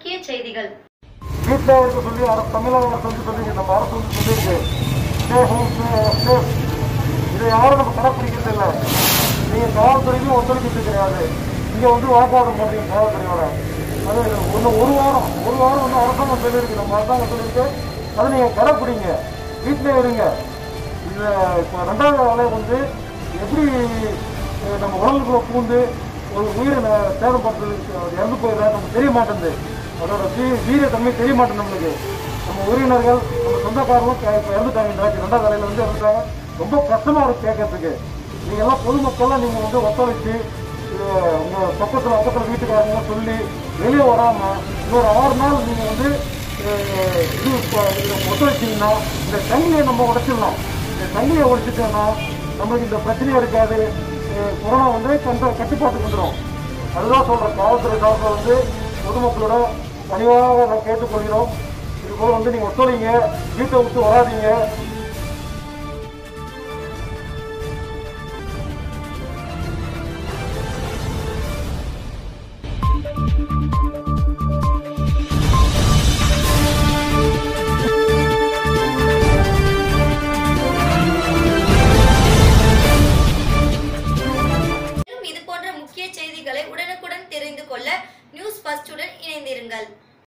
முக்கிய செய்திகள் வீட்டில் இருக்க சொல்லி அரசு தமிழக அரசு வந்து சொல்லி நம்ம அரசு வந்து சொல்லியிருக்கு Stay home, stay- stay. இதை யாரும் நம்ம கடைப்பிடிக்கிறது இல்லை நீங்கள் காவல்துறையிலும் ஒத்துழைக்கிறது கிடையாது இங்கே வந்து வாக்குவாதம் பண்ணுறீங்க காவல்துறையோட அது ஒன்று ஒரு வாரம் ஒரு வாரம் வந்து அரசாங்கம் சொல்லியிருக்கு நம்ம அரசாங்கம் சொல்லியிருக்கு அதை நீங்கள் கடைப்பிடிங்க வீட்டிலே இருங்க இது இப்போ ரெண்டாவது அலை வந்து எப்படி அஹ், நம்ம உடம்புக்குள்ள பூந்து ஒரு உயிரை ந- சேதப்படுத்துறதுக்கு அது இறந்து போயிடுறா நமக்கு தெரிய மாட்டேங்குது அதோட வீ வீரத்தன்மை தெரிய மாட்டேங்குது நம்மளுக்கு நம்ம உறவினர்கள் நம்ம சொந்தக்காரங்களும் கே- இப்போ இறந்துட்டாங்க இந்த வாட்டி ரெண்டாவது அலையில் வந்து இறந்துட்டாங்க ரொம்ப கஷ்டமாக இருக்கு கேட்கறதுக்கு நீங்கள் எல்லாம் பொதுமக்கள்லாம் நீங்கள் வந்து ஒத்துழைச்சு இது உங்கள் பக்கத்தில் பக்கத்தில் வீட்டுக்காரங்க சொல்லி வெளியே வராமல் இன்னொரு ஆறு நாள் நீங்கள் வந்து அஹ், இது இப்போ இதை ஒத்துழைச்சிங்கன்னா இந்த சங்கிலியை நம்ம உடைச்சிடலாம் இந்த சங்கிலியை உடைச்சிட்டோம்னா நம்மளுக்கு இந்த பிரச்சனையே இருக்காது அஹ், கொரோனா வந்து கண்ட கட்டுப்பாட்டுக்கு வந்துடும் அதுதான் சொல்கிறேன் காவல்துறை சார்பில் வந்து பொதுமக்களோட பணிவாக நான் கேட்டுக்கொள்கிறோம் இது போல வந்து நீங்கள் ஒத்துழைங்க வீட்டை விட்டு வராதீங்க